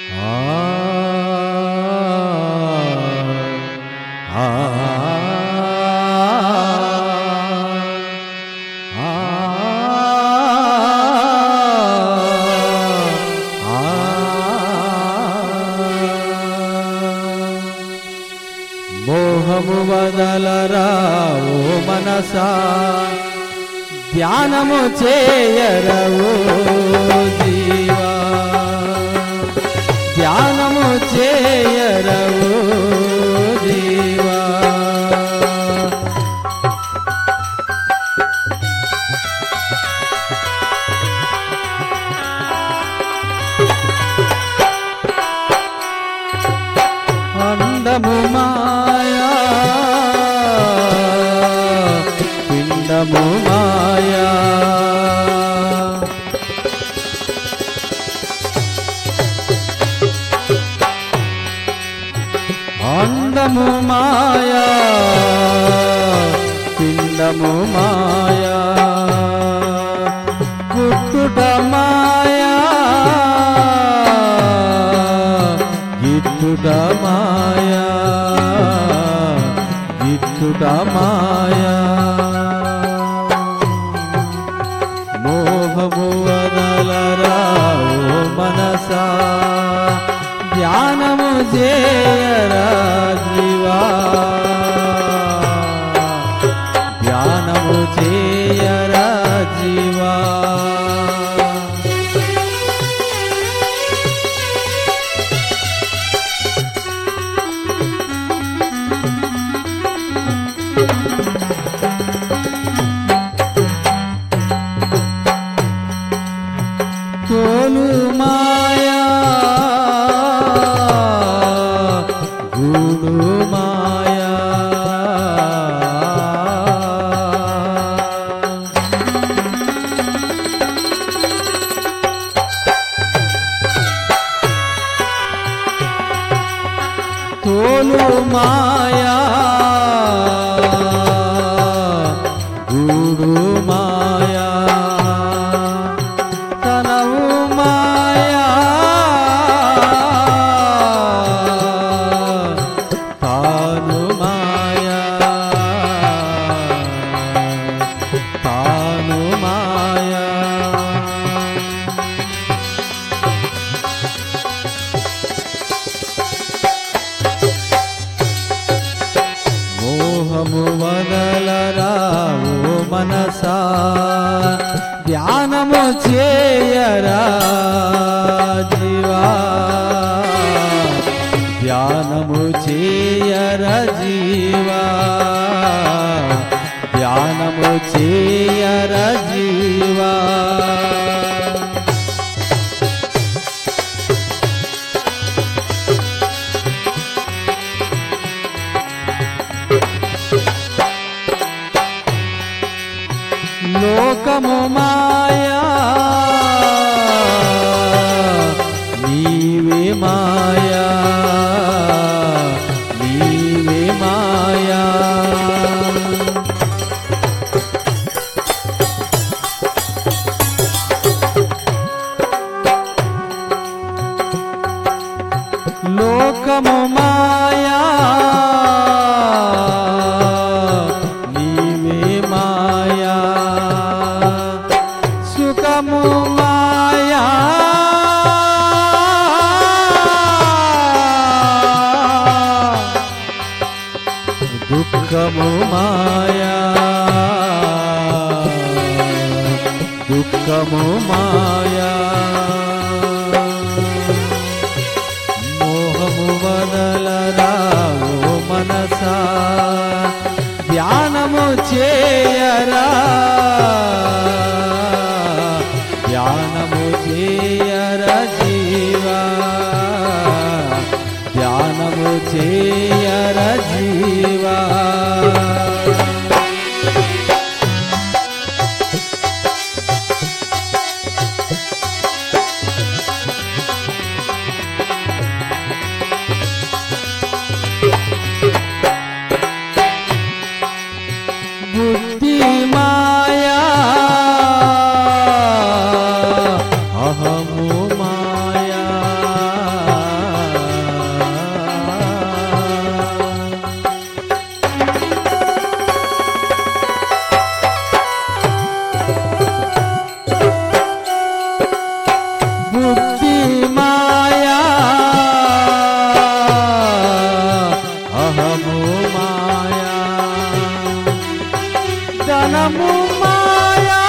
మోహము వదలరా ఓ మనసా ధ్యానము చేయరవో జీవా ధ్యానము చేయరవో జీవా అందము మాయా పిండము మాయా అందము మాయా పిండము మాయా పుట్టుట మాయా గిట్టుట మాయా గిట్టుట మాయా మోహము వదలరా ఓ మనసా ధ్యానము చేయరా జీవా ధ్యానము చేయరా జీవా తోలు మాయా గూడు మాయా తోలు మాయా గూడు మాయా తనవు మాయా తాను మాయా తాను మాయా మోహము వదలరా ఓ మనసా ధ్యానము చేయరా జీవా ధ్యానము చేయరా జీవా ధ్యానము చేయరా జీవా లోకము మాయా నీవే మాయా నీవే మాయా లోకము మాయా నీవే మాయా సుఖము మాయా దుఃఖము మాయా దుఃఖము మాయా మోహము వదలరా ఓ మనసా ధ్యానము చేయరా ధ్యానము చేయరా జీవా ధ్యానము చేయరా జీవా బుద్ధి మాయా అహము మాయా ధనము మాయా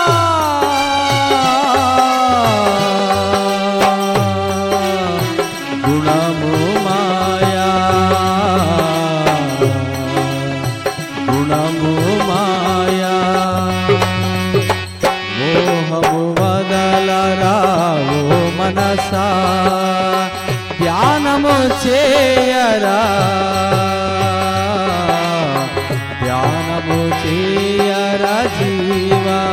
గుణము మాయా గుణము మాయా మోహము వదలరావు మనసా ధ్యానము చేయరా ధ్యానము చేయరా జీవా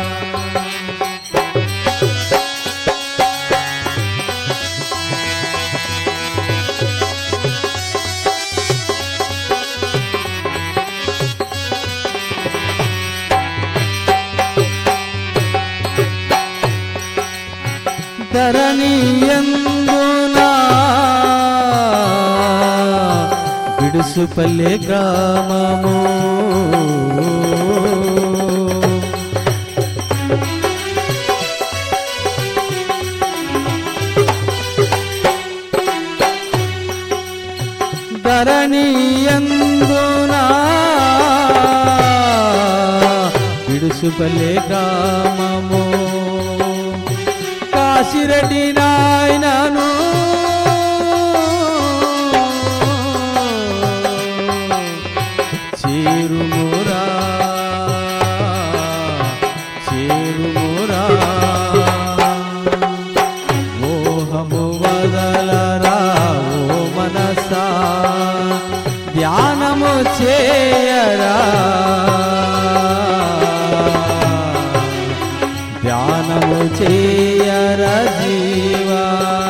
ధరణీయందునా బిడుసుపల్లె గ్రామము ధరణీయందునా బిడుసుపల్లె గ్రామము కాశిరెడ్డి నాయనను చేరుమురా చేరుమురా మోహము వదలరా ఓ మనసా ధ్యానము చేయరా ధ్యానము చేయర జీవా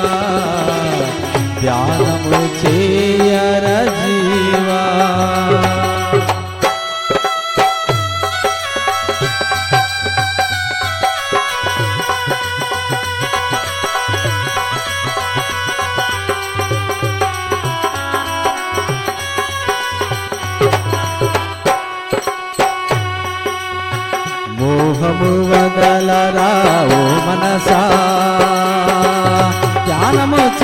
ధ్యానము చేయర జీవా మోహము వదలరా ఓ మనసా ధ్యానము